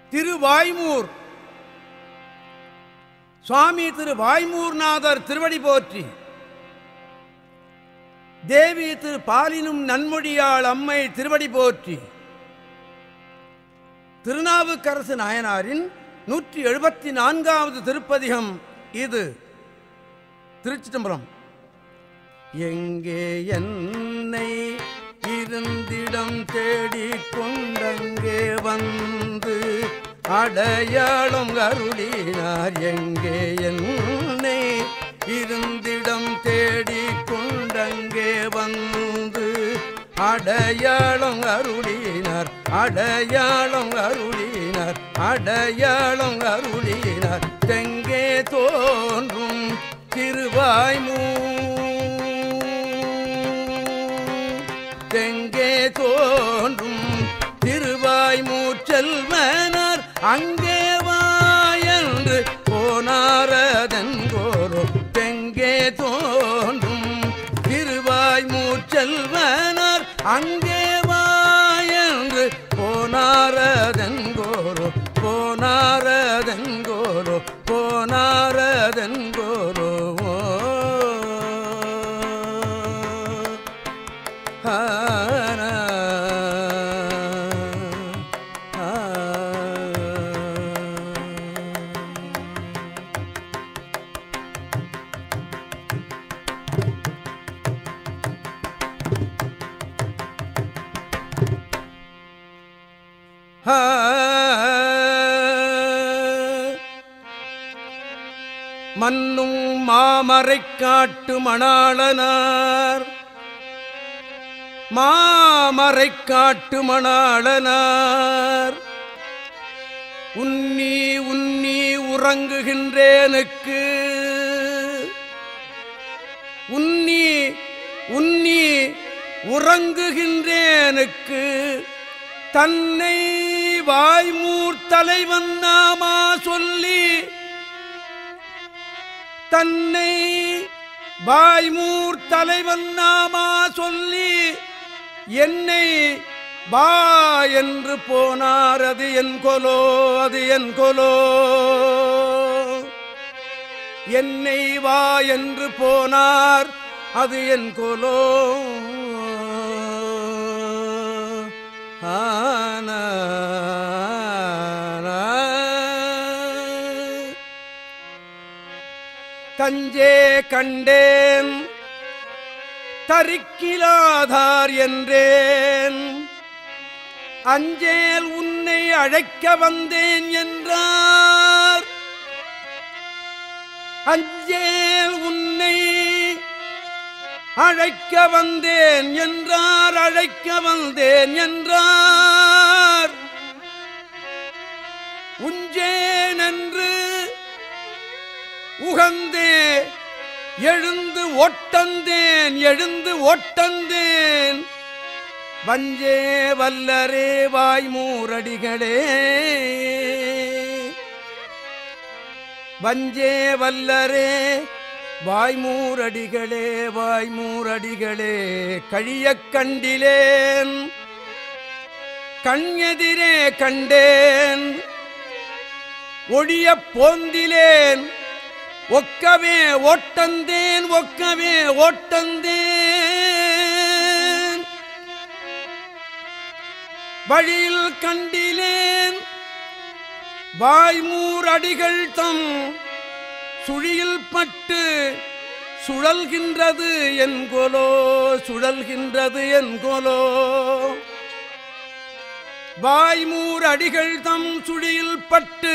திருவாய்மூர் சுவாமி திரு வாய்மூர்நாதர் திருவடி போற்றி தேவி திரு பாலினும் நன்மொழியாள் அம்மை திருவடி போற்றி திருநாவுக்கரசு நாயனாரின் நூற்றி எழுபத்தி நான்காவது திருப்பதிகம் இது திருச்சிதம்பரம் எங்கே என்னை இருந்திடம் தேடிக் கொண்டங்கே வந்து அடையாளம் அருளினார் எங்கே என்னை இருந்திடம் தேடிக் கொண்டங்கே வந்து அடையாளம் அருளினார் அடையாளம் அருளினார் அடையாளம் அருளினார் தெங்கே தோன்றும் திருவாய்மூ தெங்கே தோன்றும் திருவாய்மூச்செல்வனார் அங்கே வாயன்று போனாரதன்கோரோ தெங்கே தோன்றும் திருவாய்மூச்செல்வனார் அங்கே வாயன்று போனாரதன்கோரோ போனாரதன்கோரோ போனாரதன்கோரோ ஹாரா. ஆ. மன்னும் மாமரைக் காட்டு மணாளனார் மாமரைக் காட்டு மணாளனார் உன்னி உன்னி உறங்குகின்றேனுக்கு உன்னி உன்னி உறங்குகின்றேனுக்கு தன்னை வாய்மூர் தலைவன் நாமா சொல்லி தன்னை வாய்மூர் தலைவன் நாமா சொல்லி என்னை வா என்று போனார் அது என் கொலோ அது என் கொலோ என்னை வா என்று போனார் அது என் கொலோ ஆனா தஞ்சே கண்டேன் தரிக்கிலாதார் என்றேன் அஞ்சேல் உன்னை அழைக்க வந்தேன் என்றார் அஞ்சேல் உன்னை அழைக்க வந்தேன் என்றார் அழைக்க வந்தேன் என்றார் உஞ்சேன் என்று உகந்தே எழுந்து ஒட்டந்தேன் எழுந்து ஒட்டந்தேன் வஞ்சே வல்லரே வாய்மூரடிகளே வஞ்சே வல்லரே வாய்மூரடிகளே வாய்மூரடிகளே கழியக் கண்டிலேன் கண்ணெதிரே கண்டேன் ஒழியப் போந்திலேன் ஒக்கவே ஓட்டந்தேன் ஒக்கவே ஓட்டந்தேன் வழியில் கண்டிலேன் வாய்மூர் அடிகள் தம் சுழியில் பட்டு சுழல்கின்றது என்கொலோ சுழல்கின்றது என்கொலோ வாய்மூர் அடிகள் தம் சுழியில் பட்டு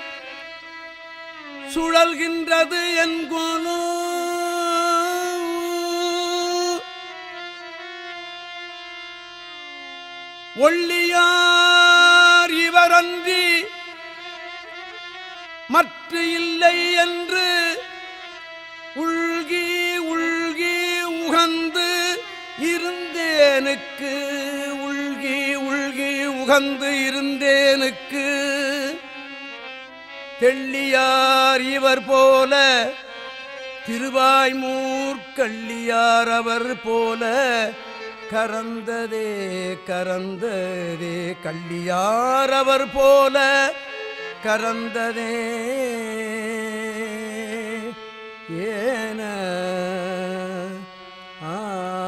சுழல்கின்றது என்கொலோ ஒள்ளியார் இவரன்றி மற்ற இல்லை என்று உள்கி உள்கி உகந்து இருந்தேனுக்கு உள்கி உள்கி உகந்து இருந்தேனுக்கு தெள்ளியார் இவர் போல திருவாய்மூர் கள்ளியார் அவர் போல கரந்ததே கரந்ததே கள்ளியார் அவர் போல கறந்ததே ஏன ஆ.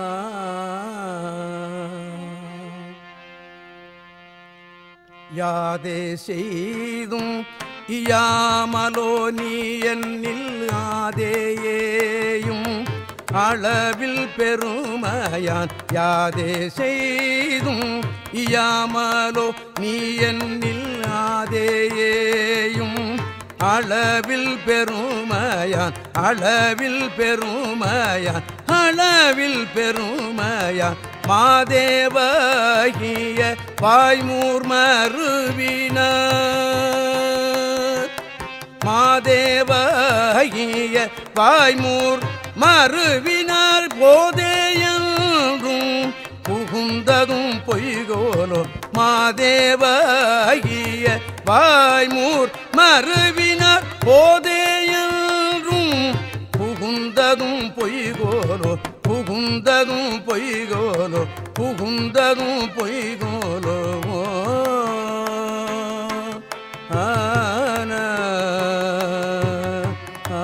யாதே செய்தும் இயாமலோ நீ என்னில் ஆதேயேயும் அளவில் பெருமையான் யாதே செய்தும் இயாமலோ நீ என்னில் ஆதேயேயும் அளவில் பெருமையான் அளவில் பெருமையான் அளவில் பெருமையான் மாதேவகிய வாய்மூர் மருவினார் மாதேவகிய வாய்மூர் மறுவினார் போதேயன்றும் புகுந்ததும் பொய்கோலோ மாதேவகிய வாய்மூர் மறுவினார் போதேயன்றும் புகுந்ததும் பொய்கோலோ புகுந்ததும் பொய்கோலோ புகுந்ததும் பொய்கோலோ ஆன ஆ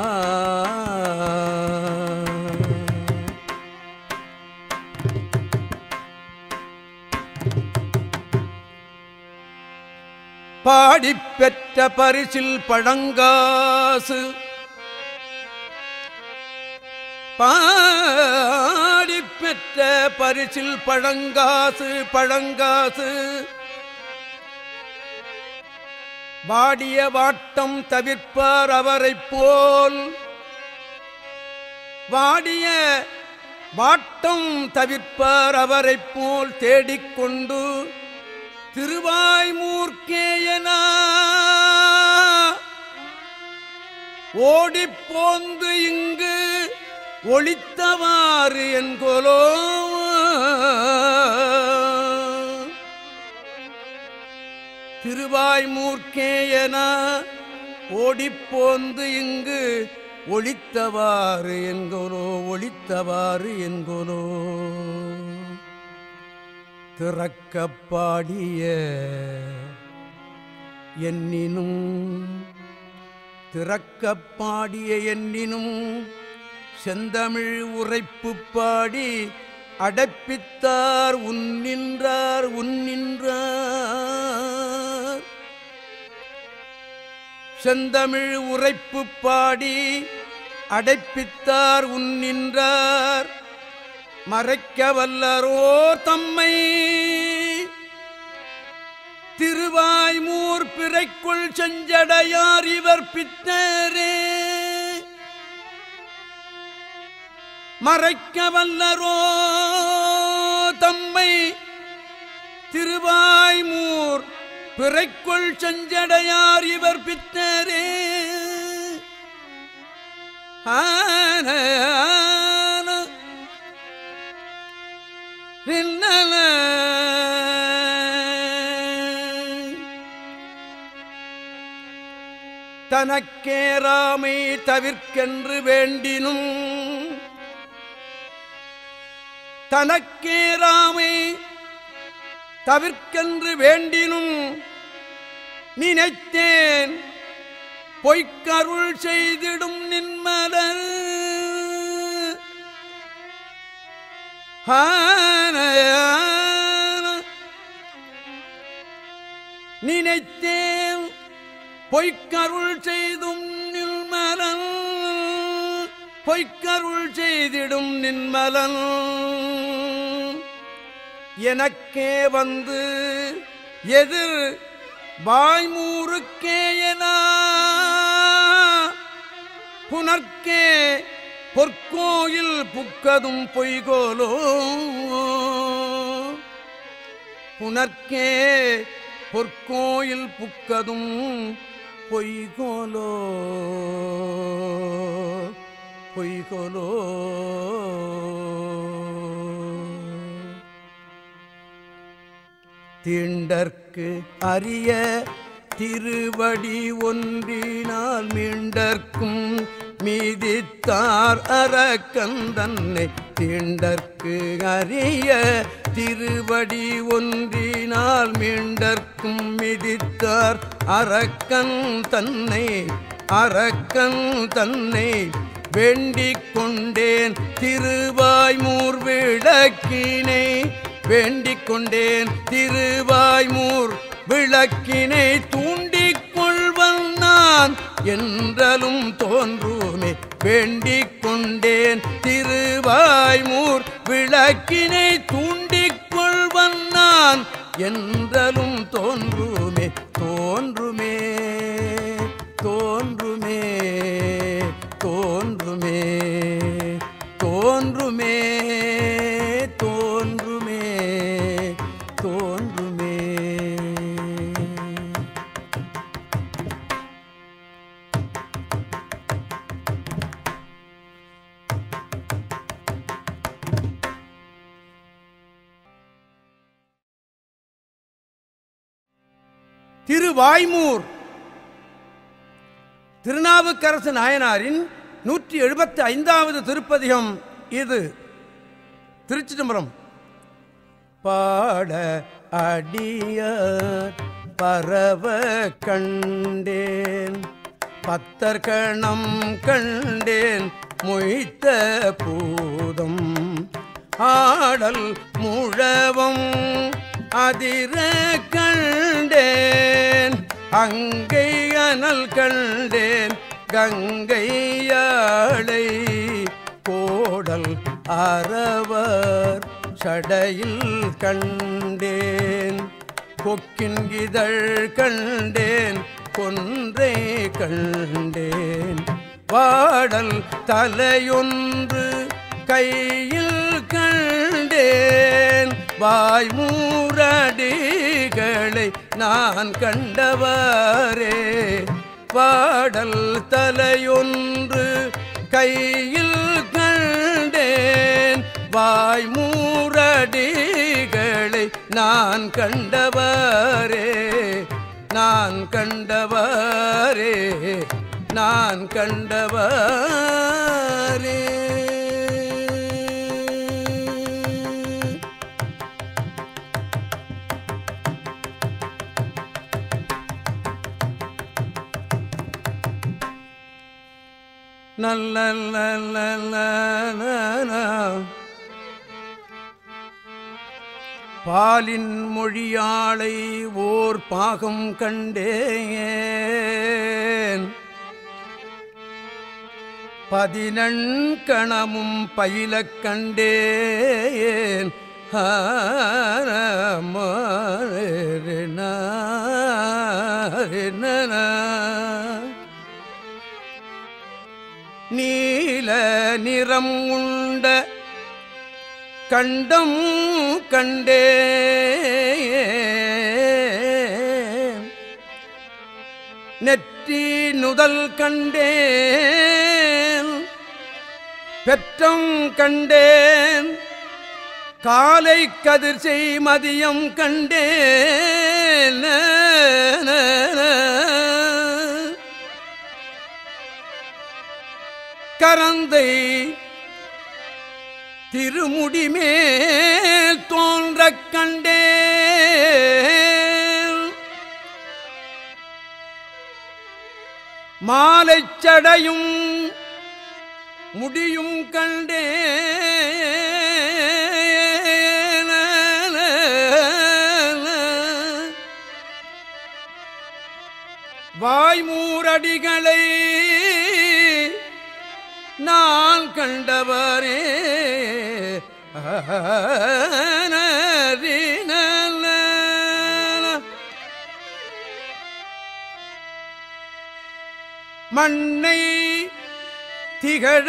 பாடிப் பெற்ற பரிசில் பழங்காசு பாடிப் பெற்ற பரிசில் பழங்காசு பழங்காசு வாடிய வாட்டம் தவிர்ப்பார் அவரைப் போல் வாடிய வாட்டம் தவிர்ப்பார் அவரைப் போல் தேடிக்கொண்டு திருவாய்மூர்க்கேயனா ஓடிப்போந்து இங்கு ஒளித்தவாறு என்கொலோ திருவாய்மூர்க்கேயனா ஓடிப்போந்து இங்கு ஒளித்தவாறு என்கொலோ ஒளித்தவாறு என்கொலோ திறக்கப் பாடிய என்னினும் திறக்கப் பாடிய என்னினும் செந்தமிழ் உரைப்பு பாடி அடப்பித்தார் உன்னின்றார் உன்னின்றார் செந்தமிழ் உரைப்பு பாடி அடைப்பித்தார் உன்னின்றார் மறைக்க வல்லரோ தம்மை திருவாய்மூர் பிறைக்குள் செஞ்சடையார் இவர் பித்தரே மறைக்க வல்லரோ தம்மை திருவாய்மூர் பிறைக்குள் செஞ்சடையார் இவர் பித்தரே ஆன ஆன நின்னல தனக்கேராமை தவிர்க்கென்று வேண்டினும் தனக்கேராமை தவிர்க்கென்று வேண்டினும் நினைத்தேன் பொய்க்கருள் செய்திடும் நின்மலர் ஆன நினைத்தேன் பொய்க்கருள் செய்தும் நின்மலன் பொய்க்கருள் செய்திடும் நின்மலன் எனக்கே வந்து எதிர் வாய்மூருக்கேயனா புனர்க்கே பொற்கோயில் புக்கதும் பொய்கோலோ புனர்க்கே பொற்கோயில் புக்கதும் பொய்கோலோ பொய்கோலோ தீண்டற்கு அரிய திருவடி ஒன்றினால் மீண்டற்கும் மீதித்தார் அரக்கந்தன்னை தீண்டற்கு அறிய திருவடி ஒன்றினால் மீண்டற்கும் மிதித்தார் அரக்கன் தன்னை அரக்கன் தன்னை வேண்டிக் கொண்டேன் திருவாய்மூர் விளக்கினை வேண்டிக் கொண்டேன் திருவாய்மூர் விளக்கினை தூண்டிக் கொள்வன் நான் என்றலும் தோன்றுமே வேண்டிக் கொண்டேன் திருவாய்மூர் விளக்கினை தூண்டிக் கொள்வன் நான் என்றலும் தோன்றுமே தோன்றுமே தோன்றுமே தோன்றுமே தோன்றுமே தோன்றுமே தோன்றுமே திருவாய்மூர் திருநாவுக்கரசு நாயனாரின் நூற்றி எழுபத்தி ஐந்தாவது திருப்பதிகம் இது திருச்சி தம்பரம் பாட அடியார் பரவ கண்டேன் பத்தர்கணம் கண்டேன் மொய்த்த பூதம் ஆடல் முழவம் அதிர கண்டேன் அங்கை அனல் கண்டேன் கங்கையாளை கோடல் அறவர் சடையில் கண்டேன் கொக்கின் இதழ் கண்டேன் கொன்றை கண்டேன் பாடல் தலையொன்று கையில் கண்டேன் வாய்மூரடிகளை நான் கண்டவாரே பாடல் தலையொன்று கையில் கண்டேன் வாய்மூரடிகளை நான் கண்டவாரே நான் கண்டவாரே நான் கண்டவாரே நல்ல நல்ல நல்ல பாலின் மொழியாளை ஓர் பாகம் கண்டேன் பதினண்கணமும் பயிலக் கண்டேன் நீல நிறம் உண்ட கண்டம் கண்டே நெற்றி நுதல் கண்டேன் பெற்றம் கண்டேன் காலை கதிர் செய் மதியம் கண்டேன் கரந்தை திருமுடி மேல் தோன்றக் கண்டேன் மாலைச் சடையும் முடியும் கண்டேன் வாய்மூரடிகளை நான் கண்டவரே மண்ணை திகழ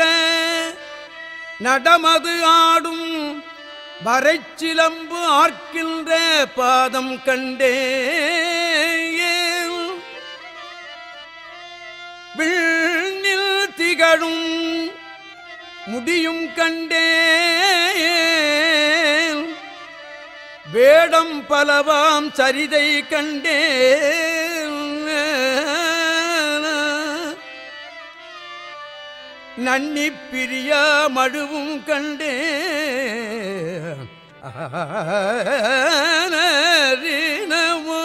நடமது ஆடும் வரைச்சிலம்பு ஆர்க்கின்ற பாதம் கண்டே விண்ணில் திகழும் முடியும் கண்டேன் வேடம் பலவாம் சரிதை கண்டேன் நன்னி பிரிய மழுவும் கண்டே ஆனரினமோ.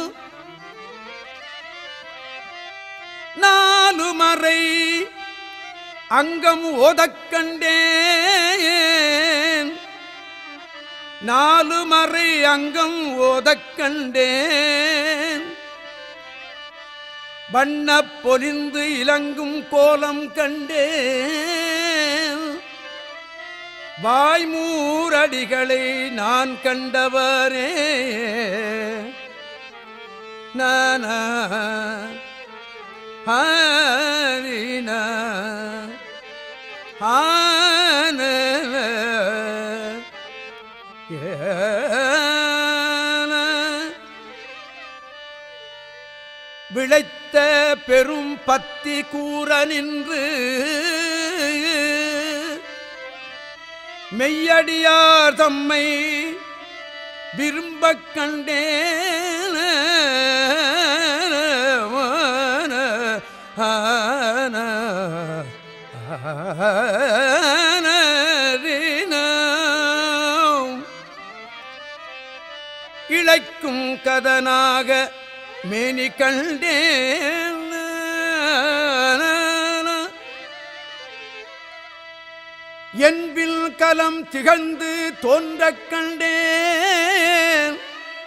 நாலு மறை அங்கம் ஓதக் கண்டேன் நாலு மறை அங்கம் ஓதக் கண்டேன் வண்ணப் பொலிந்து இலங்கும் கோலம் கண்டேன் வாய்மூரடிகளை நான் கண்டவரே நான ஹரின ஆன விளைத்த பெரும் பத்தி கூற நின்று மெய்யடியார் தம்மை விரும்பக் கண்டேன் ஆன, ஆனரினம். இழைக்கும் கதனாக மேனி கண்டேன் என்பில் கலம் திகழ்ந்து தோன்றக் கண்டேன்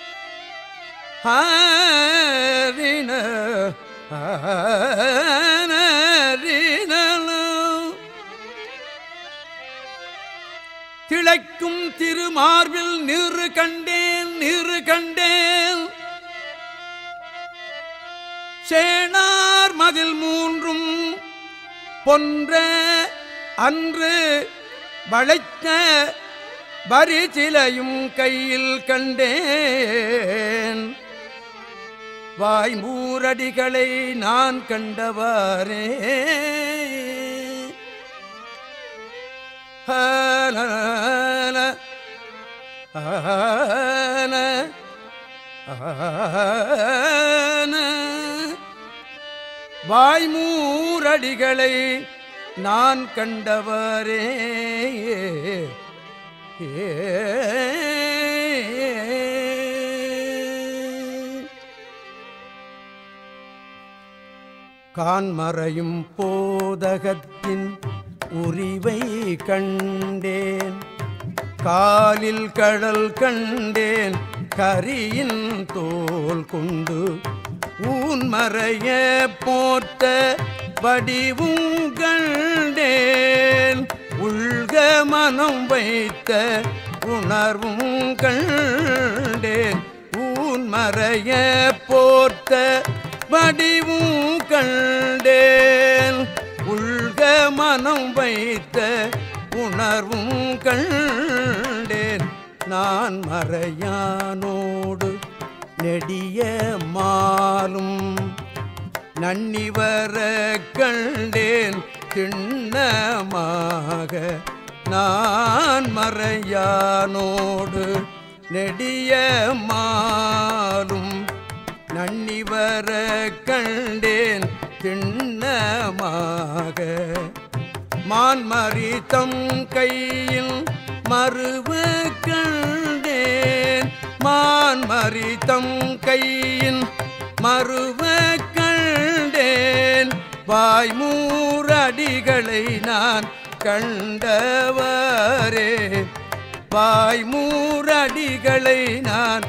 ஆரின, ஆனரினலம். திளைக்கும் திருமார்பில் நீரு கண்டேன் நீரு கண்டேன் சேனார் மதில் மூன்றும் பொன்ற அன்று வளைத்த வரிசிலையும் கையில் கண்டேன் வாய்மூரடிகளை நான் கண்டவாறே ஆன, ஆன, ஆன. வாய்மூரடிகளை நான் கண்டவரே ஏ கான்மறையும் போதகத்தின் உரிவை கண்டேன் காலில் கடல் கண்டேன் கரியின் தோல் கொண்டு ஊன்மறைய போர்த்த வடிவும் கண்டேன் உள்க மனம் வைத்த உணர்வும் கண்டேன் ஊன்மறைய போர்த்த வடிவும் கண்டேன் உள்க மனம் வைத்த உணர்வும் கண்டேன் நான் மறையானோடு நெடிய மாலும் நன்னிவர கண்டேன் திண்ணமாக நான் மறையானோடு நெடிய மாலும் நன்னிவர கண்டேன் திண்ணமாக மான்மரி தம் கையில் மறுவ கண்டேன் மான்மரி தம் கையின் மறுவ கண்டேன் வாய்மூரடிகளை நான் கண்டவரே வாய்மூரடிகளை நான்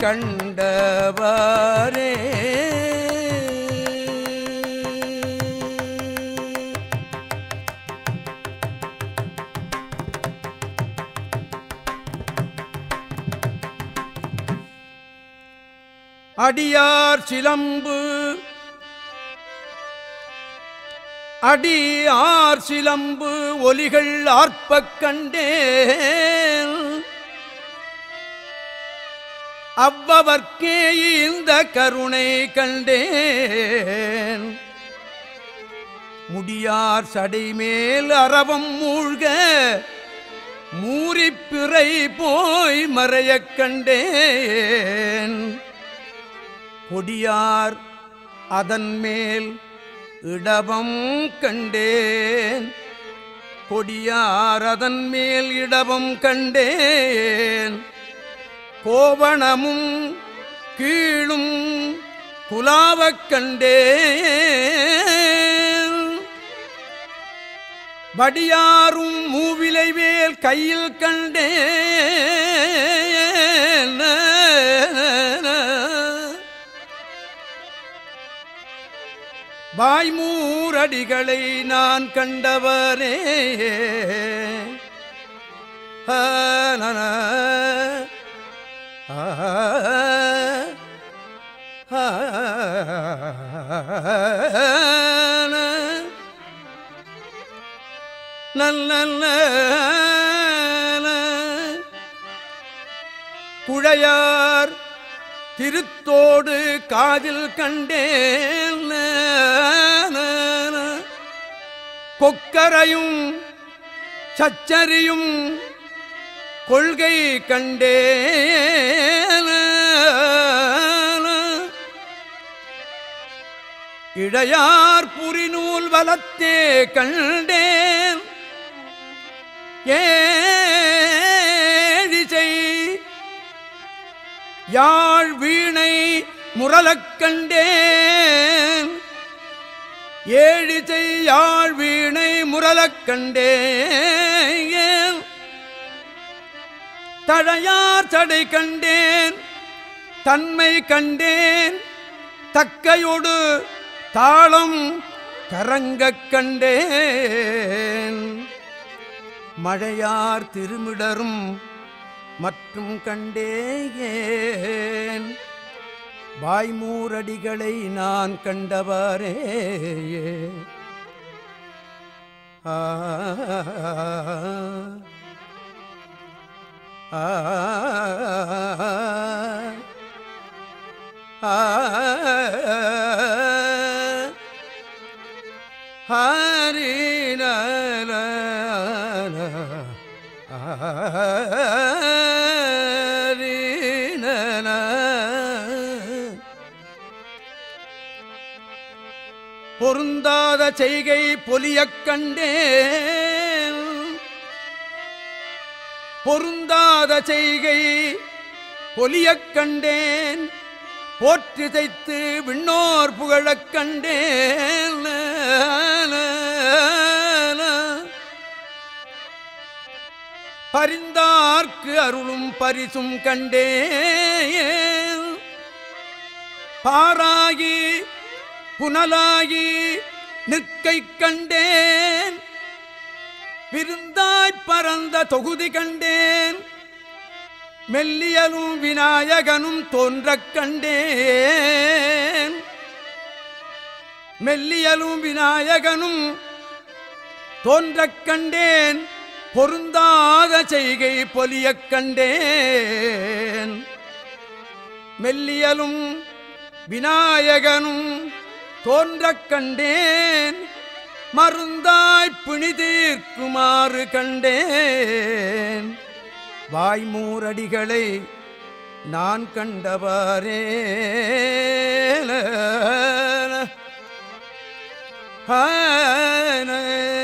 கண்டவரே அடியார் சிலம்பு அடியார் சிலம்பு ஒலிகள் ஆர்ப்பக் கண்டேன் அவ்வவர்க்கே இந்த கருணை கண்டேன் முடியார் சடைமேல் அரவம் மூழ்க மூரிப்பிறை போய் மறையக் கண்டேன் கொடியார் அதன் மேல் இடவம் கண்டேன் கொடியாரதன் மேல் இடவம் கண்டேன் கோவணமும் கீழும் குலாவக் கண்டேன் வடியாரும் மூவிலை வேல் கையில் கண்டேன் வாய்மூரடிகளை நான் கண்டவரே ஆனன. ஆ ஆன. நல்ல குழையார் திருத்தோடு காதில் கண்டேன் கொக்கரையும் சச்சரியும் கொள்கை கண்டேன் இடையார் புரிநூல் வலத்தே கண்டேன் ஏழிசை யாழ் வீணை முரலக் கண்டேன் ஏழிசை யாழ் வீணை முரலக் கண்டேன் தழையார் தடை கண்டேன் தன்மை கண்டேன் தக்கையொடு தாளம் கரங்கக் கண்டேன் மழையார் திருமிடரும் மற்றும் கண்டேன் வாய்மூரடிகளை நான் கண்டவாரே ஆ ஆ ஆ ஹரி பொருந்தாத செய்கை பொலியக் கண்டேன் பொருந்தாத செய்கை பொலியக் கண்டேன் போற்றி தைத்து விண்ணோர் புகழக் கண்டேன் பரிந்தார்க்கு அருளும் பரிசும் கண்டேன் பாராகி புனலாகி நிற்கை கண்டேன் விருந்தாய்ப் பறந்த தொகுதி கண்டேன் மெல்லியலும் விநாயகனும் தோன்றக் கண்டேன் மெல்லியலும் விநாயகனும் தோன்றக் கண்டேன் பொருந்தாத செய்கை பொலியக் கண்டேன் மெல்லியலும் விநாயகனும் தோன்றக் கண்டேன் மருந்தாய் பிணி தீர்க்குமாறு கண்டேன் வாய்மூரடிகளை நான் கண்டவாரே ஹான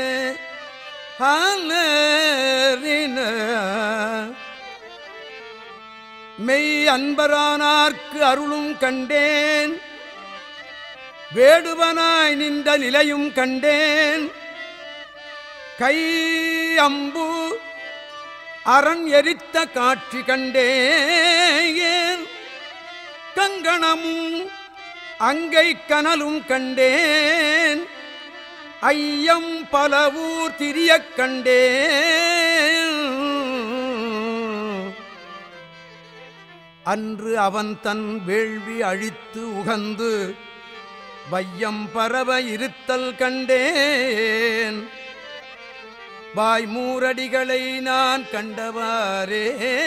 ஹானரின. மெய் அன்பரானார்க்கு அருளும் கண்டேன் வேடுவனாய் நின்ற நிலையும் கண்டேன் கை அம்பு அரண் எரித்த காட்சி கண்டேன் கங்கணமும் அங்கை கனலும் கண்டேன் ஐயம் பலவூர் திரியக் கண்டேன் அன்று அவன் தன் வேள்வி அழித்து உகந்து வையம் பரவ இருத்தல் கண்டேன் வாய்மூரடிகளை நான் கண்டவாரே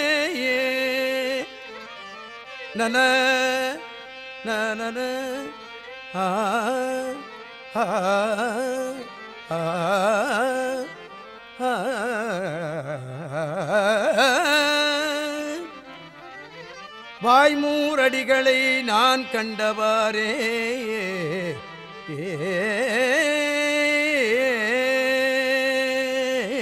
நன நன ஆ ஆ ஆ ஆ வாய்மூரடிகளை நான் கண்டவாரே ஏ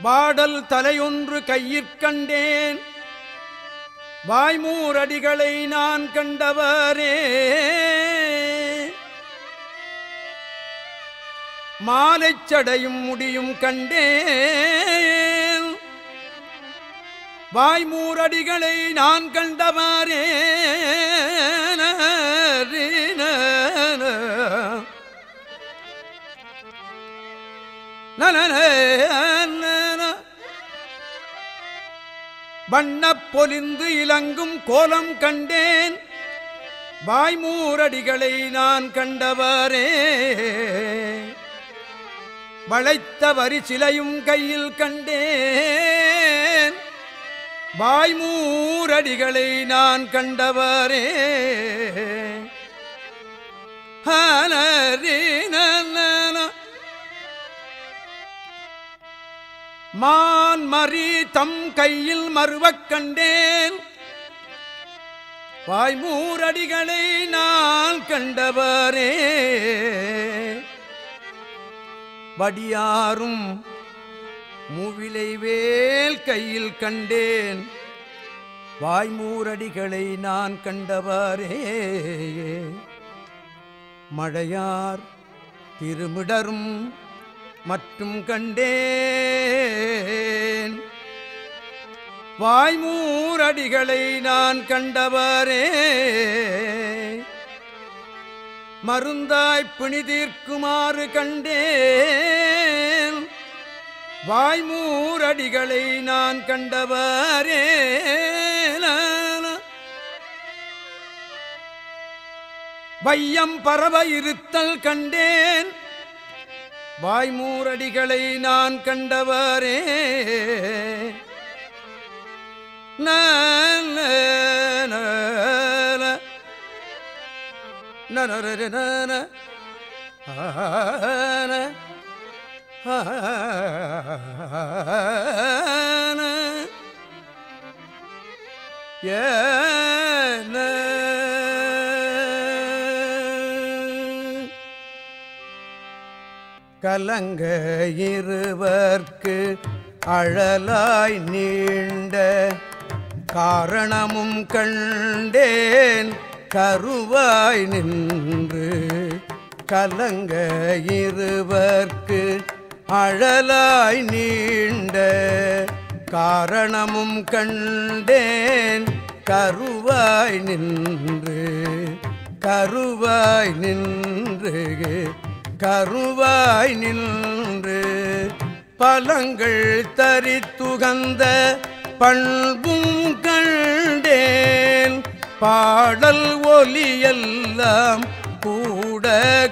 பாடல் தலையொன்று கையிற்கண்டேன் வாய்மூரடிகளை நான் கண்டவரே மாலைச்சடையும் முடியும் கண்டேன் வாய்மூரடிகளை நான் கண்டவாரே வண்ணப் பொலிந்து இலங்கும் கோலம் கண்டேன் வாய்மூரடிகளை நான் கண்டவரே வளைத்த வரி சிலையும் கையில் கண்டேன் வாய்மூரடிகளை நான் கண்டவரே மான் மறி தம் கையில் மறுவக் கண்டேன் வாய்மூரடிகளை நான் கண்டவரே வடியாரும் மூவிலை வேல் கையில் கண்டேன் வாய்மூரடிகளை நான் கண்டவரே மழையார் திருமிடரும் மற்றும் கண்டேன் வாய்மூரடிகளை நான் கண்டவரே மருந்தாய் பிணிதீர்க்குமாறு கண்டேன் வாய்மூரடிகளை நான் கண்டவரே வையம் பரவ இருத்தல் கண்டேன் வாய்மூரடிகளை நான் கண்டவரே நன ஏன கலங்க இருவர்க்கு அழலாய் நீண்ட காரணமும் கண்டேன் கருவாய் நின்று கலங்க இருவர்க்கு அழலாய் நீண்ட காரணமும் கண்டேன் கருவாய் நின்று கருவாய் நின்று கருவாய் நின்று பழங்கள் தரித்துகந்த பண்பும் கண்டேன் பாடல் ஒலியெல்லாம் கூட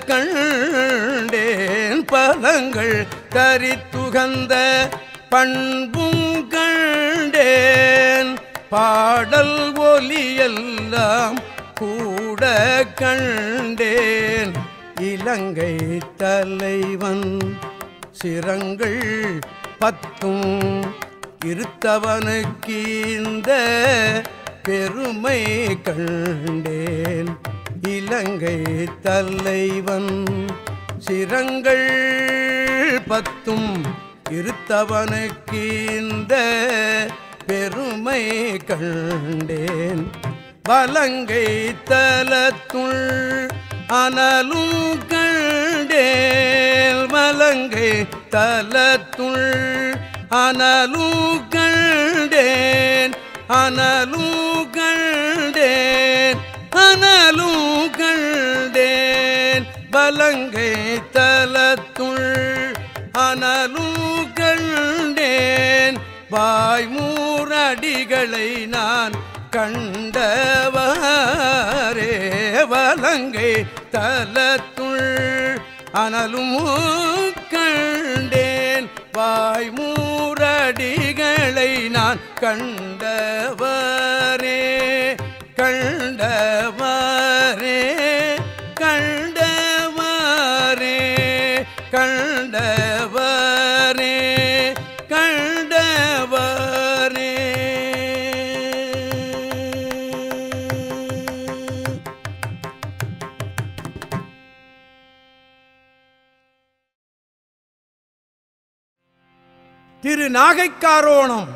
கண்டேன் பழங்கள் தரித்துகந்த பண்பும் கண்டேன் பாடல் ஒலியெல்லாம் கூட கண்டேன் இலங்கை தலைவன் சிரங்கள் பத்தும் இருத்தவனுக்கு இந்த பெருமை கண்டேன் இலங்கை தலைவன் சிரங்கள் பத்தும் இருத்தவனுக்கு இந்த பெருமை கண்டேன் வலங்கை தலத்துள் அனலும் கண்டேன் வலங்கை தலத்துள் அனலும் கண்டேன் அனலும் கண்டேன் அனலும் கண்டேன் வலங்கை தலத்துள் அனலும் கண்டேன் வாய்மூரடிகளை நான் கண்டவாரே வலங்கை தலத்துள் அனலும் கண்டேன் வாய்மூரடிகளை நான் கண்டவரே கண்டவரே கண்டவரே கண்டவரே கண்டவரே திரு நாகைக்காரோணம்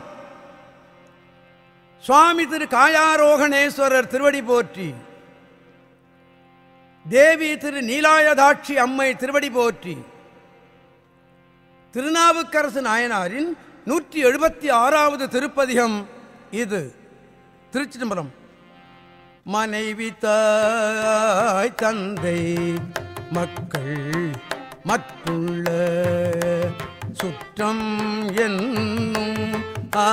சுவாமி திரு காயாரோகணேஸ்வரர் திருவடி போற்றி தேவி திரு நீலாயதாட்சி அம்மை திருவடி போற்றி திருநாவுக்கரசு நாயனாரின் நூற்றி எழுபத்தி ஆறாவது திருப்பதிகம் இது திருச்சிதம்பரம் மனைவி தாய் தந்தை மக்கள் மற்றுள்ள சுற்றம் என்னும் ஆ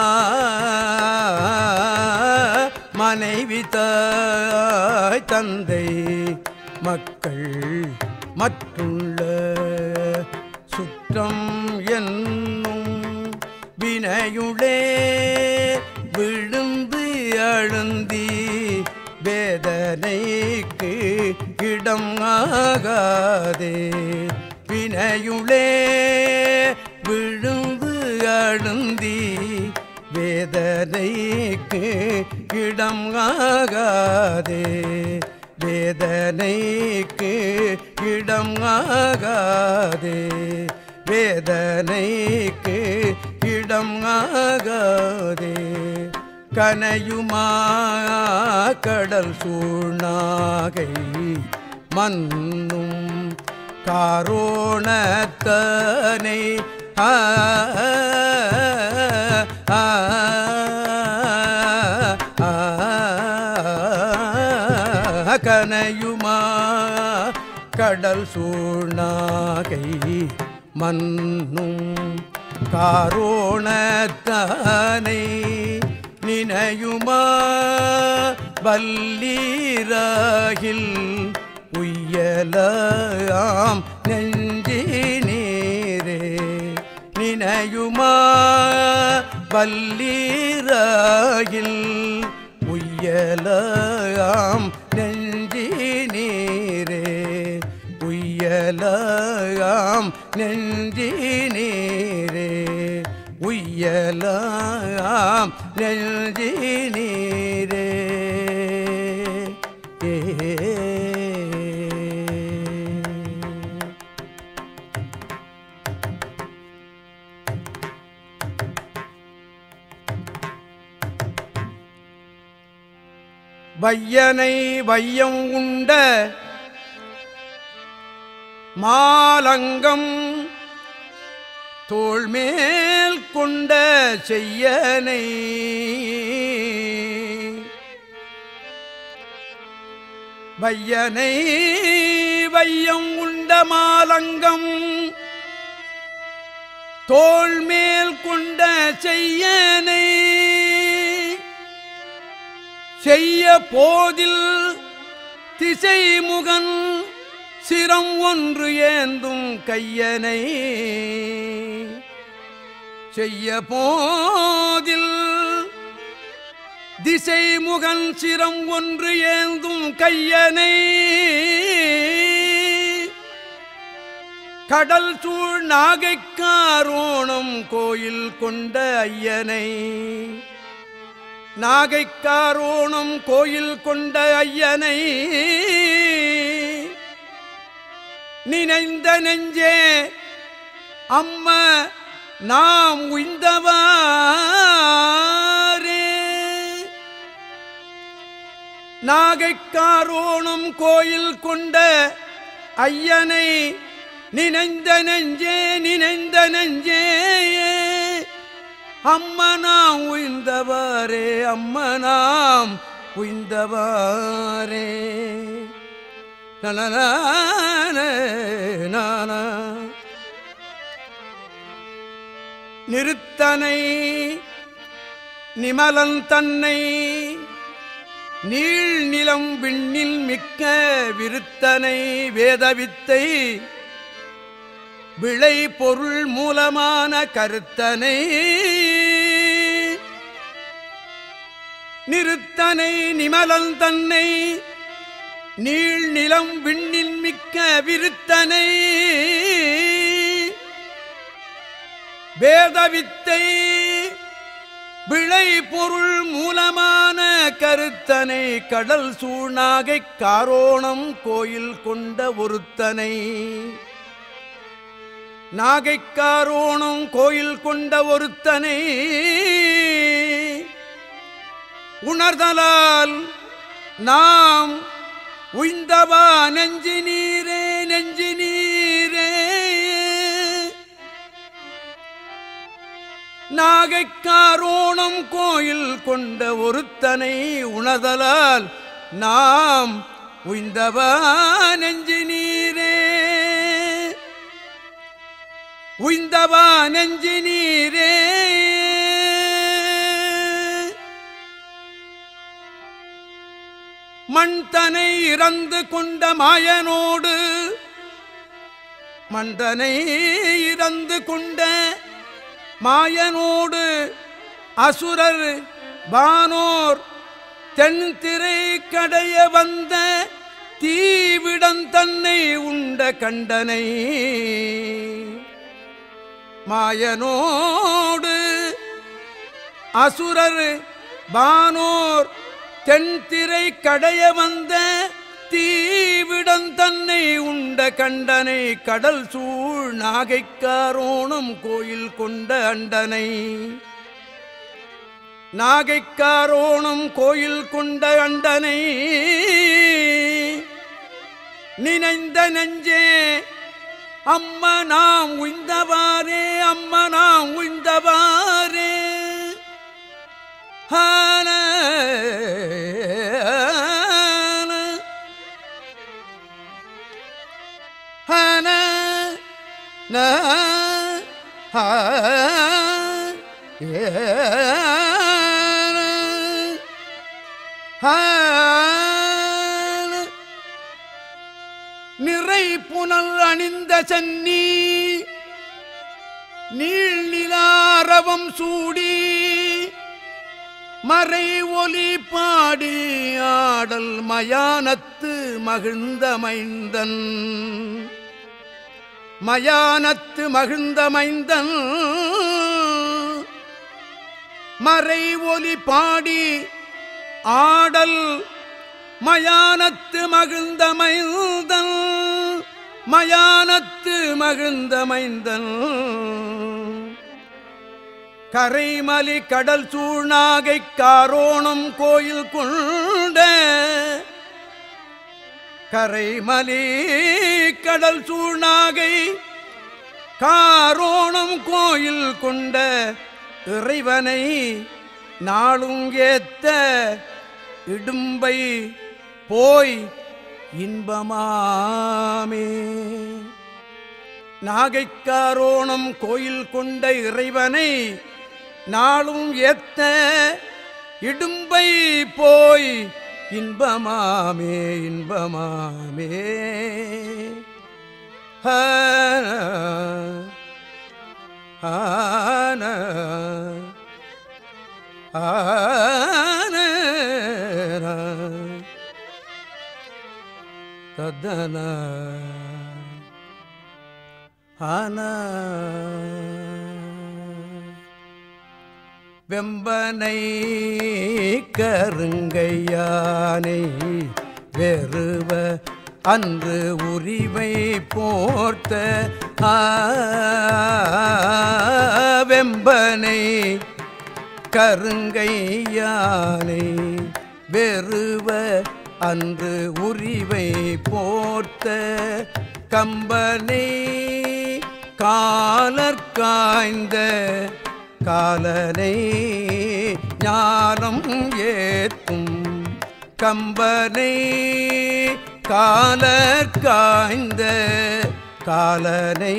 மனைவி தாய் தந்தை மக்கள் மற்றுள்ள சுற்றம் என்னும் வினையுளே விழுந்து அழுந்தி வேதனைக்கு இடம் ஆகாதே வினையுளே விழுந்து அழுந்தி வேதனைக்கு இடம் ஆகாதே வேதனைக்கு இடம் ஆகாதே வேதனைக்கு இடம் ஆகாதே கனையுமா கடல் சூழ்நாகை மன்னும் காரோணத்தனை ஆ ஆ, ஆ, ஆ, கனையுமா கடல் சூழ்நாகை மன்னும் காரோணத்தானை நினையுமா வல்லீராகில் உய்யலாம் நெஞ்சி நீரே நினையுமா வல்லீராகில் உய்யலாம் நெஞ்சி நீரே உய்யலாம் நெஞ்சி நீரே உய்யலாம் நெஞ்சி நீரே ஏ வையனை வையம் உண்ட மாலங்கம் தோள்மேல் கொண்ட செய்யனை வையனை வையம் உண்ட மாலங்கம் தோள்மேல் கொண்ட செய்யனை செய்ய போதில் திசைமுகன் சிரம் ஒன்று ஏந்தும் கையனை செய்ய போதில் திசைமுகன் சிரம் ஒன்று ஏந்தும் கையனை கடல் சூழ் நாகைக்காரோணம் கோயில் கொண்ட ஐயனை நாகைக்காரோணம் கோயில் கொண்ட ஐயனை நினைந்த நெஞ்சே அம்ம நாம் உய்ந்தவாரே நாகைக்காரோணம் கோயில் கொண்ட ஐயனை நினைந்த நெஞ்சே நினைந்த நெஞ்சே அம்மனாம் உய்ந்தவாரே அம்மனாம் உய்ந்தவாரே நான நிறுத்தனை நிமலன் தன்னை நீள் நிலம் விண்ணில் மிக்க விருத்தனை வேதவித்தை விளை பொருள் மூலமான கருத்தனை நிறுத்தனை நிமலன் தன்னை நீள் நிலம் விண்ணில் மிக்க விருத்தனை வேதவித்தை விளை பொருள் மூலமான கருத்தனை கடல் சூழ்நாகைக் காரோணம் கோயில் கொண்ட ஒருத்தனை நாகைக்காரோணம் கோயில் கொண்ட ஒருத்தனை உணர்தலால் நாம் உய்ந்தவா நெஞ்சு நீரே நெஞ்சு நீரே நாகைக்காரோணம் கோயில் கொண்ட ஒருத்தனை உணர்தலால் நாம் உய்ந்தவா நெஞ்சு நீரே உய்ந்தவா நெஞ்சு நீரே மண்தனை இறந்து கொண்ட மாயனோடு மண்டனை இறந்து கொண்ட மாயனோடு அசுரர் வானோர் தென்திரை கடைய வந்த தீவிடம் தன்னை உண்ட கண்டனை மாயனோடு அசுரர் வானோர் தென்திரை கடைய வந்த தீவிடம் தன்னை உண்ட கண்டனை கடல் சூழ் நாகைக்காரோணம் கோயில் கொண்ட அண்டனை நாகைக்காரோணம் கோயில் கொண்ட அண்டனை நினைந்த நெஞ்சே அம்மா நாம் உய்ந்தவாரே அம்மா நாம் உய்ந்தவாரே ஹான ஹான ந ஹா ஏ ஹான நிறை புனல் அணிந்த சென்னி நீள் நிலாரவம் சூடி மறை ஒலி பாடி ஆடல் மயானத்து மகிழ்ந்த மைந்தன் மயானத்து மகிழ்ந்த மைந்தன் மறை ஒலி பாடி ஆடல் மயானத்து மகிழ்ந்த மைந்தன் மயானத்து மகிழ்ந்த மைந்தன் கரைமலி கடல் சூழ்நாகை காரோணம் கோயில் கொண்ட கரைமலி கடல் சூழ்நாகை காரோணம் கோயில் கொண்ட இறைவனை நாளும் ஏத்த இடும்பை போய் இன்பமாமே நாகைக்காரோணம் கோயில் கொண்ட இறைவனை நாளும் ஏத்த இடும்பை போய் இன்பமாமே இன்பமாமே ஹான ஆன ஆன ததன ஆன வெம்பனை கருங்கையானை வெறுவ அன்று உரிவை போர்த்த ஆ, வெம்பனை கருங்கையானை வெறுவ அன்று உரிவை போர்த்த கம்பனை காலற்காய்ந்த காலனை ஞானம் ஏத்தும் கம்பனை காலற்காய்ந்த காலனை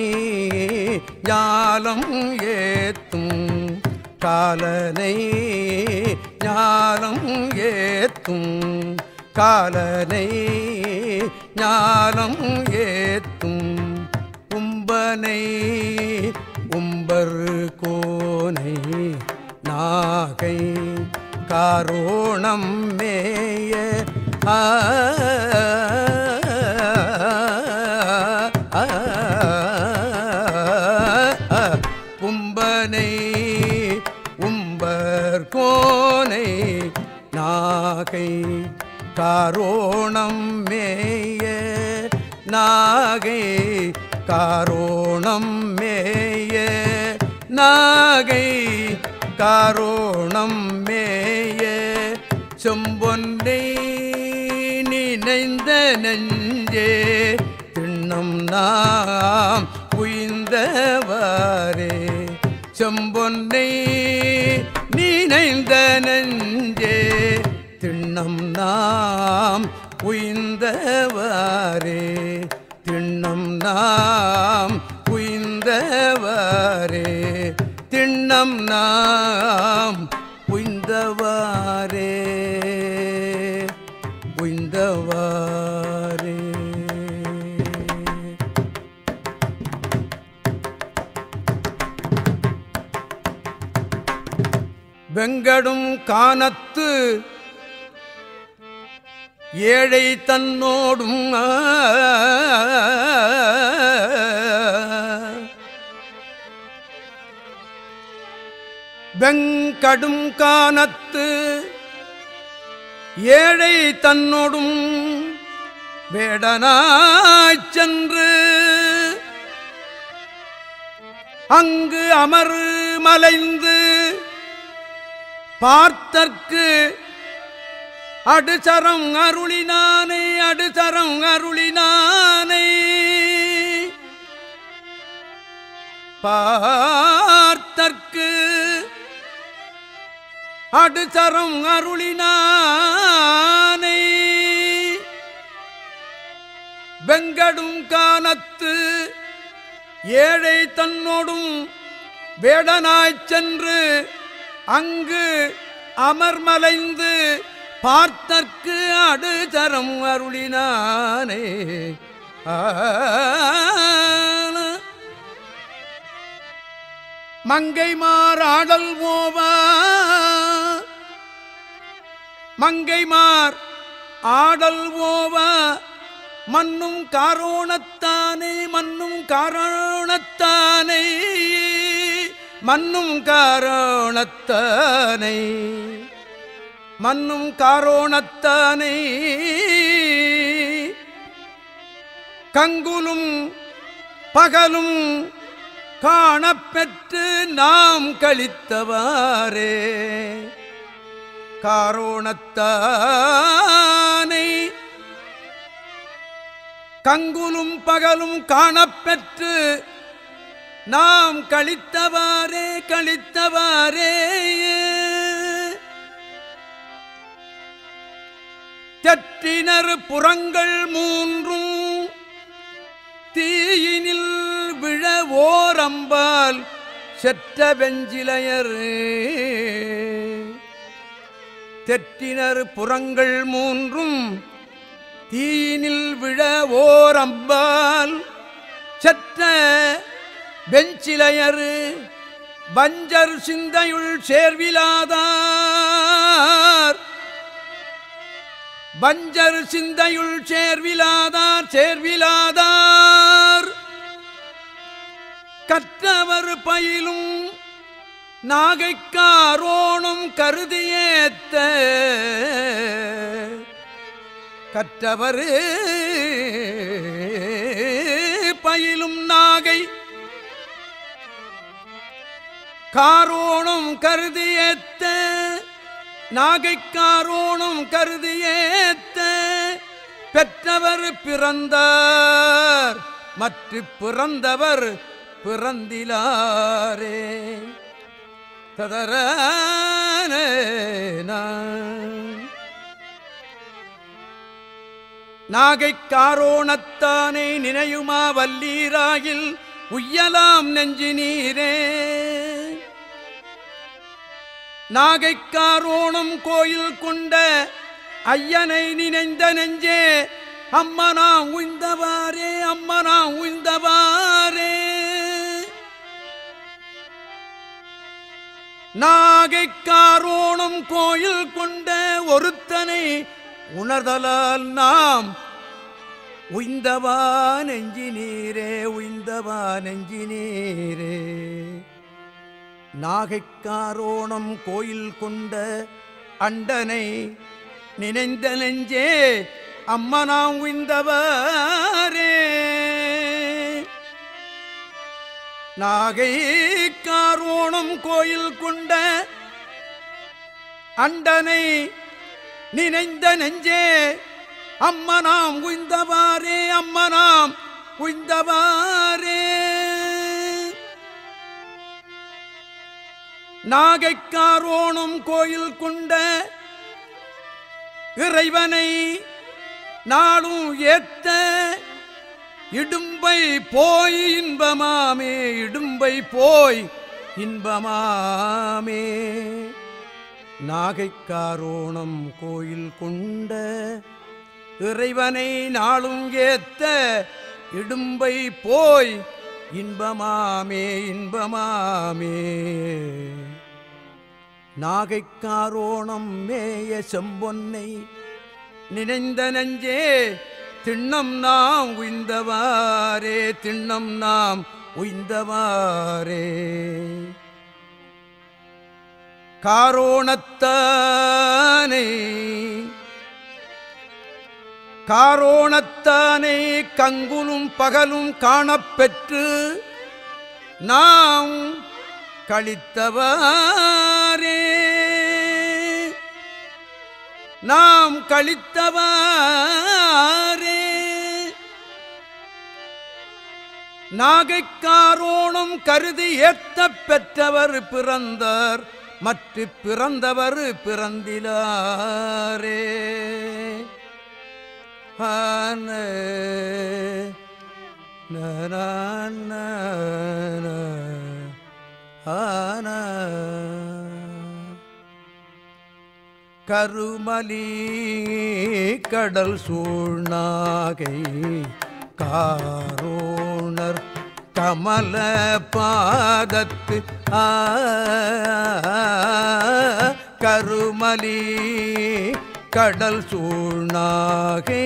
ஞானம் ஏத்தும் காலனை ஞானம் ஏத்தும் காலனை ஞானம் ஏத்தும் உம்பனை உம்பர் கோனை நாகை காரோணம் மேய ஆ, ஆ, ஆ, உம்பனை உம்பர் கோனை நாகை காரோணம் மேய நாகை காரோணம் மேய நாகை காரோணம் மேய செம்பொன்றை நினைந்த நெஞ்சே திண்ணம் நாம் உய்ந்தவாரே செம்பொன்னை நினைந்த நெஞ்சே திண்ணம் நாம் உய்ந்தவாரே திண்ணம் நாம் உய்ந்தவாரே திண்ணம் நாம் உய்ந்தவாரே உய்ந்தவாரே வெங்கடும் கானத்து ஏழை தன்னோடும் ஆ, வெங்கடும் கானத்து ஏழை தன்னோடும் வேடனாய்ச் சென்று அங்கு அமர் மலைந்து பார்த்தற்கு அடுசரம் அருளினானை அடுசரம் அருளினானை பார்த்தற்கு அடுசரம் அருளினானை வெங்கடும் கானத்து ஏழை தன்னோடும் வேடனாய்ச் சென்று அங்கு அமர்மலைந்து பார்த்தற்கு அடுதரம் அருளினானே ஆன. மங்கைமார் ஆடல் ஓவா மங்கைமார் ஆடல் ஓவா மன்னும் காரோணத்தானே மன்னும் காரோணத்தானே மன்னும் காரோணத்தானை மன்னும் காரோணத்தானை கங்குலும் பகலும் காணப்பெற்று நாம் கழித்தவாறே காரோணத்தானை கங்குலும் பகலும் காணப்பெற்று நாம் கழித்தவாறே கழித்தவாறே தெற்றினர் புறங்கள் மூன்றும் தீயினில் விழ ஓரம்பால் செற்ற வெஞ்சிலையர் தெற்றினர் புறங்கள் மூன்றும் தீயினில் விழ ஓரம்பால் செற்ற வெஞ்சிலையர் வஞ்சர் சிந்தையுள் சேர்விலாதார் வஞ்சர் சிந்தையுள் சேர்விலாதார் சேர்விலாதார் கற்றவர் பயிலும் நாகைக்காரோணம் கருதியேத்த கற்றவர் பயிலும் நாகை காரோணம் கருதியேத்த நாகைக்காரோணம் கருதியேத்த பெற்றவர் பிறந்தார் மற்ற பிறந்தவர் பிறந்திலாரே ததரான நாகைக்காரோணத்தானை நினையுமா வல்லீராயில் உய்யலாம் நெஞ்சு நீரே நாகைக்காரோணம் கோயில் கொண்ட ஐயனை நினைந்த நெஞ்சே அம்மனா உய்ந்தவாரே அம்மனா உய்ந்தவாரே நாகைக்காரோணம் கோயில் கொண்ட ஒருத்தனை உணர்தலால் நாம் உய்ந்தவா நெஞ்சி நீரே உய்ந்தவா நெஞ்சி நீரே நாகைக்காரோணம் கோயில் கொண்ட அண்டனை நினைந்த நெஞ்சே அம்மனாம் உய்ந்தவாரே நாகை காரோணம் கோயில் கொண்ட அண்டனை நினைந்த நெஞ்சே அம்மனாம் உய்ந்தவாரே அம்மனாம் உய்ந்தவாரே நாகைக்காரோணம் கோயில் கொண்ட இறைவனை நாளும் ஏத்த இடும்பை போய் இன்பமாமே இடும்பை போய் இன்பமாமே நாகைக்காரோணம் கோயில் கொண்ட இறைவனை நாளும் ஏத்த இடும்பை போய் இன்பமாமே இன்பமாமே நாகைக்காரோணம் மேய செம்பொன்னை நினைந்த நெஞ்சே திண்ணம் நாம் உய்ந்தவாரே திண்ணம் நாம் உய்ந்தவாரே காரோணத்தானே காரோணத்தானே கங்குலும் பகலும் காணப்பெற்று நாம் கழித்தவாரே நாம் கழித்தவாரே நாகைக்காரோணம் கருதி ஏத்தப் பெற்றவர் பிறந்தார் மற்ற பிறந்தவர் பிறந்திலாரே ஆன நன ஆன கருமலி கடல் சூழ்நாகை காரோணர் கமல பாதத்து ஆ கருமலி கடல் சூழ்நாகை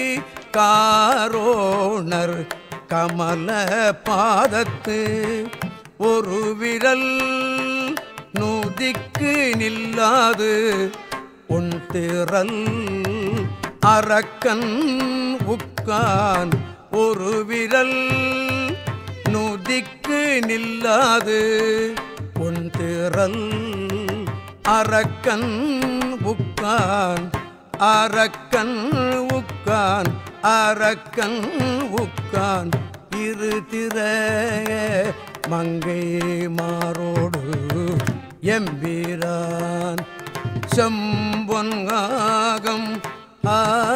காரோணர் கமல பாதத்து ஒரு விரல் நூதிக்கு நில்லாது உன் திரல் அரக்கன் உக்கான் ஒரு விரல் நுதிக்கு நில்லாது உன் திரல் அரக்கன் உக்கான் அரக்கன் உக்கான் அரக்கன் உக்கான் இரு திர மங்கை மாரோடு எம்பீரான் செம்பொன்காகம் ஆ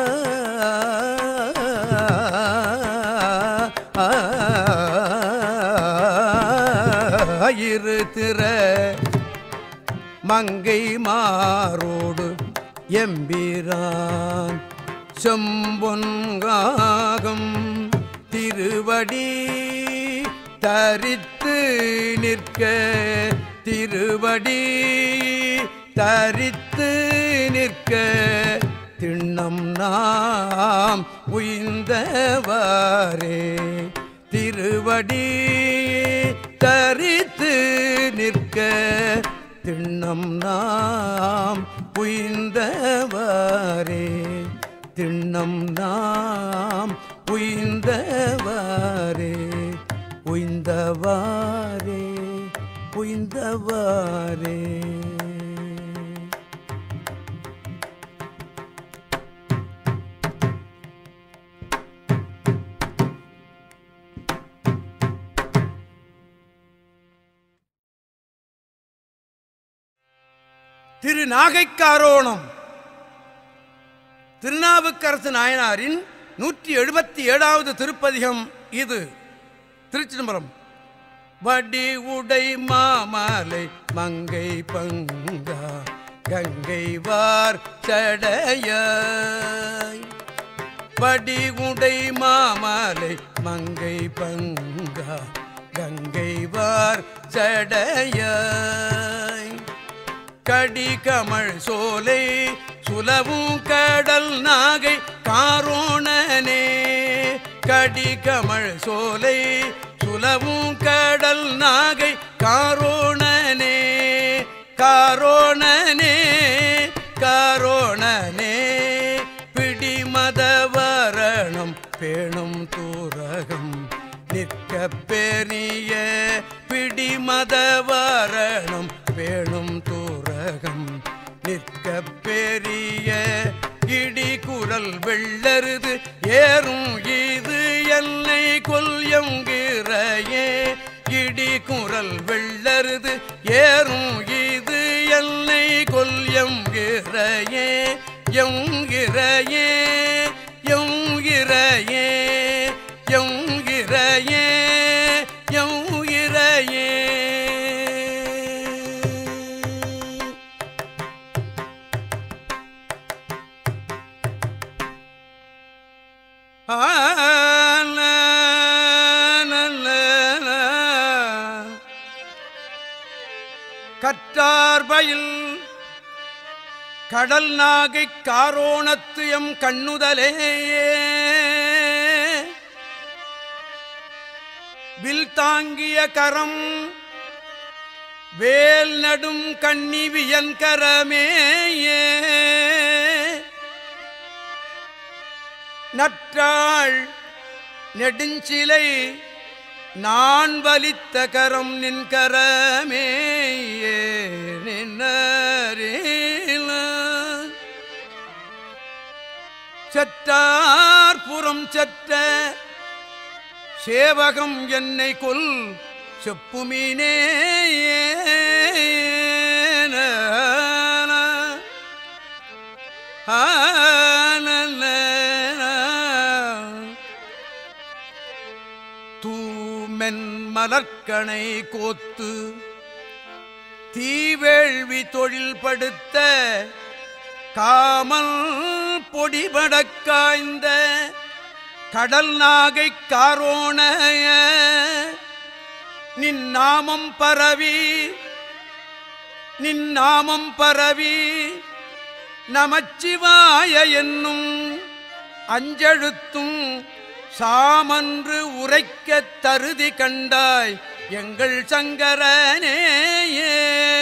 இரு திற மங்கை மாரோடு எம்பீரான் செம்பொன்காகம் திருவடி தரித்து நிற்க திருவடி தரித்து நிற்க திண்ணம் நாம் உய்ந்தவாரே திருவடி தரித்து நிற்க திண்ணம் நாம் உய்ந்தவாரே திண்ணம் நாம் உய்ந்தவாரே உய்ந்தவாரே உய்ந்தவாரே திரு நாகைக்காரோணம் திருநாவுக்கரசு நாயனாரின் நூற்றி எழுபத்தி ஏழாவது திருப்பதிகம் இது திருச்சிதம்பரம் வடி உடை மாமலை மங்கை பங்கா கங்கை வார் சடையாய் வடி உடை மாமலை மங்கை பங்கா கங்கை வார் சடையாய் கடி கமழ் சோலை சுலவும் கடல் நாகை காரோணனே கடி கமழ் சோலை சுலவும் கடல் நாகை காரோணனே காரோணனே காரோணனே பிடிமதவரணம் பேணும் தூரகம் நிற்க பெரிய நின்னதவரணம் வேணும் தூரகம் நிற்க பெரிய இடி குரல் வெள்ளருது ஏறும் இது என்னை கொல்யங்கிறையே இடி குரல் வெள்ளருது ஏறும் இது என்னை கொல்யங்கிறையே எங்கிறையே எங்கிறையே எங்கிறையே எங்கிறையே கற்றார்பயில் கடல் நாகை காரோணத்து எம் கண்ணுதலே வில் தாங்கிய கரம் வேல் நடும் கண்ணி வியன்கரமேயே நற்றாள் நெடுஞ்சிலை நான் வலித்த கரம் நின் கரமேயே நின்னரேல செற்றார் புறம் செற்ற சேவகம் என்னை கொல் செப்புமீனே தூமென் மலர்க்கணை கோத்து தீவேள்வி தொழில் படுத்த காமல் பொடிபடக் காய்ந்த கடல் நாகை காரோணைய நின் நாமம் பரவி நின் நாமம் பரவி நமச்சிவாய என்னும் அஞ்செழுத்தும் சாமன்று உரைக்கத் தருதி கண்டாய் எங்கள் சங்கரனேயே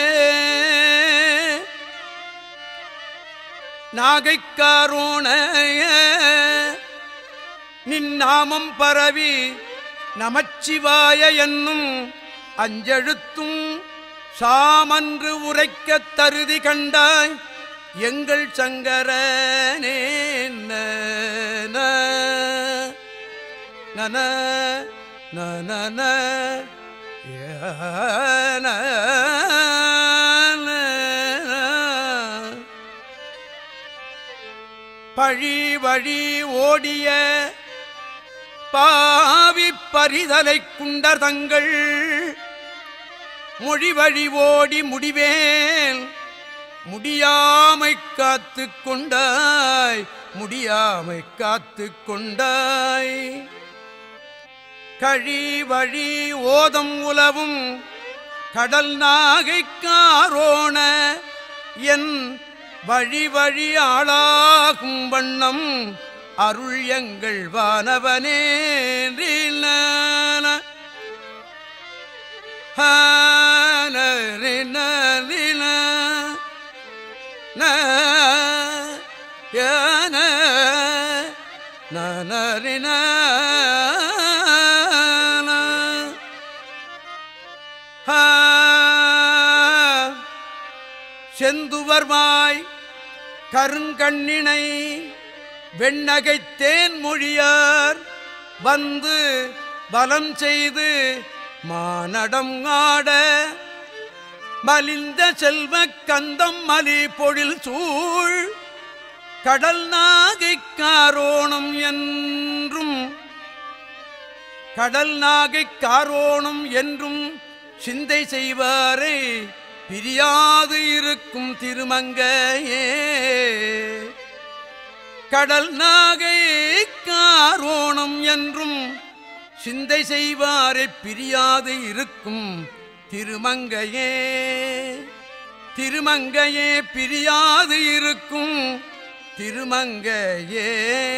நாகைக்காரோணைய நின் நாமம் பரவி நமச்சிவாய என்னும் அஞ்செழுத்தும் சாமன்று உரைக்கத் தருதி கண்டாய் எங்கள் சங்கரனே நன நன நன பழி வழி ஓடிய பாவி பரிதலை குண்டர் தங்கள் மொழி வழி ஓடி முடிவேல் முடியாமை காத்து கொண்டாய் முடியாமை காத்து கொண்டாய் கழி வழி ஓதம் உலவும் கடல் நாகை காரோண என் வழி வழி ஆளாகும் வண்ணம் அருள் எங்கள் வானவனே ரீலான. ஹான ரின ரின. ந யான. நன ரின. ஹா. செந்துவர்மாய் கருங்கண்ணினை வெண்ணகைத்தேன் மொழியார் வந்து பலம் செய்து மானடம் ஆட மலிந்த செல்வ கந்தம் மலி பொழில் சூழ் கடல் நாகை காரோணம் என்றும் கடல் நாகை காரோணம் என்றும் சிந்தை செய்வாரை பிரியாது இருக்கும் திருமங்கையே கடல் நாகை காரோணம் என்றும் சிந்தை செய்வாரை பிரியாது இருக்கும் திருமங்கையே திருமங்கையே பிரியாது இருக்கும் திருமங்கையே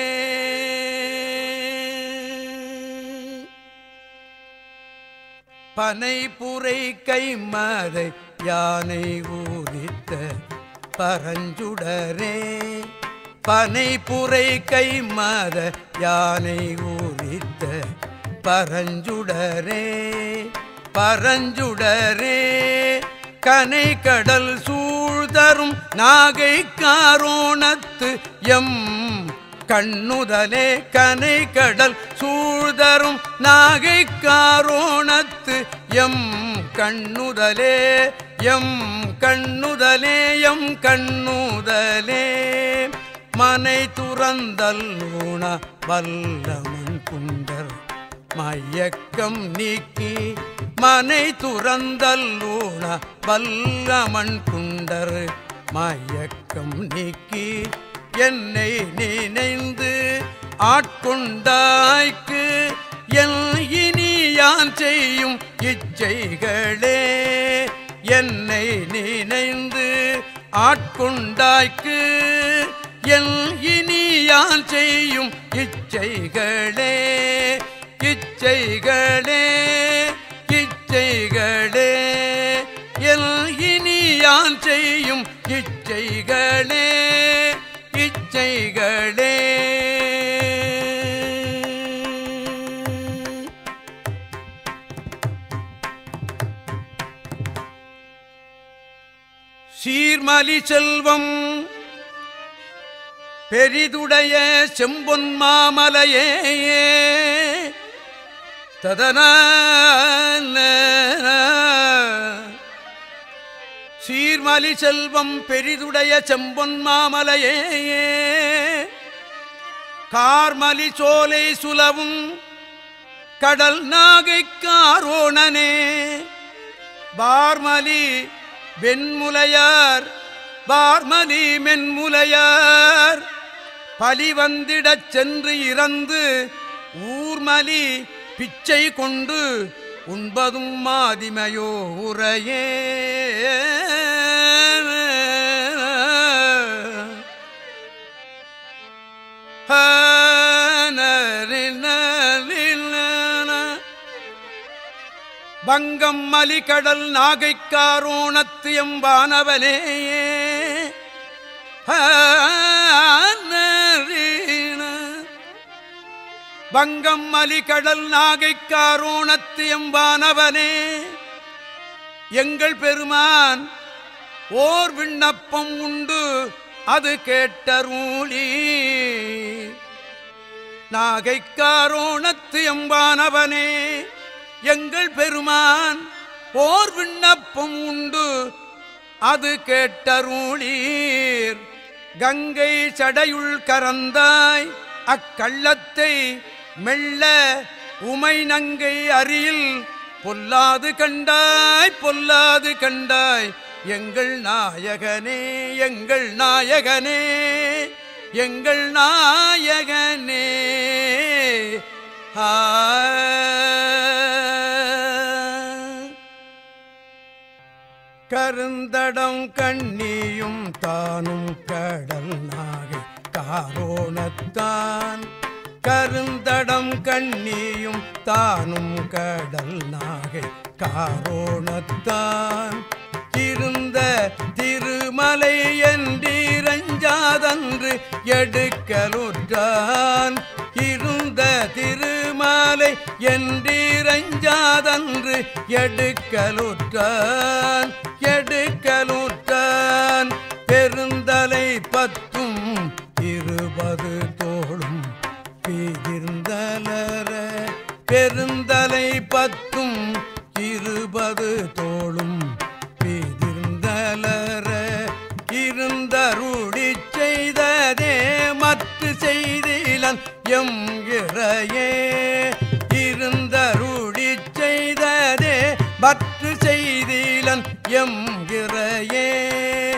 பனை புரை கைமறை யானை ஊதித்த பரஞ்சுடரே பனை புரை கைமத யானை ஊதித்த பரஞ்சுடரே பரஞ்சுடரே கனை கடல் சூழ்தரும் நாகை காரோணத்து எம் கண்ணுதலே கனை கடல் சூழ்தரும் நாகை காரோணத்து எம் கண்ணுதலே எம் கண்ணுதலே எம் கண்ணுதலே மனை துறந்தல்லூண வல்லமன் குண்டர் மயக்கம் நீக்கி மனை துறந்தல்லூண வல்லமன் குண்டர் மயக்கம் நீக்கி என்னை நினைந்து ஆட்கொண்டாய்க்கு என் இனி யான் செய்யும் இச்சைகளே என்னை நினைந்து ஆட்கொண்டாய்க்கு என் இனி யான் செய்யும் இச்சைகளே இச்சைகளே இச்சைகளே எல் இனி யான் செய்யும் இச்சைகளே இச்சைகளே சீர்மலி செல்வம் பெரிதுடைய செம்பொன் மாமலையே ததன சீர்மலி செல்வம் பெரிதுடைய செம்பொன் மாமலையே கார்மலி சோலை சுலவும் கடல் நாகை காரோணனே பார்மலி வெண்முலையார் பார்மலி மென்முலையார் பலி வந்திடச் சென்று இறந்து ஊர்மலி பிச்சை கொண்டு உண்பதும் மாதிமையோ உரையே பங்கம் மலிகடல் நாகைக்காரோணத்து எம்பானவனே பங்கம் மலிகடல் நாகைக்காரோணத்து எம்பானவனே எங்கள் பெருமான் ஓர் விண்ணப்பம் உண்டு அது கேட்டருளி நாகைக்காரோணத்து எம்பானவனே எங்கள் பெருமான் ஓர் விண்ணப்பம் உண்டு அது கேட்டருளீர் கங்கை சடையுள் கரந்தாய் அக்கள்ளத்தை மெல்ல உமை நங்கை அரியில் பொல்லாது கண்டாய் பொல்லாது கண்டாய் எங்கள் நாயகனே எங்கள் நாயகனே எங்கள் நாயகனே ஆ கருந்தடம் கண்ணியும் தானும் கடல் நாகை காரோணத்தான் கருந்தடம் கண்ணியும் தானும் கடல் நாகை காரோணத்தான் இருந்த திருமலை என்றிரஞ்சாதன்று எடுக்கலுற்றான் இருந்த திருமாலை என்றிரஞ்சாதன்று எடுக்கலுற்றான் எடுக்கலுற்றான் பெருந்தலை பத்தும் இருபது தோளும் பீதிர்ந்தலர பெருந்தலை பத்தும் இருபது தோளும் பீதிர்ந்தலர இருந்தருளி செய்ததே மற்ற செய்திலன் எம் இறையே இருந்தருளி செய்ததே மற்ற செய்திலன் எம் இறையே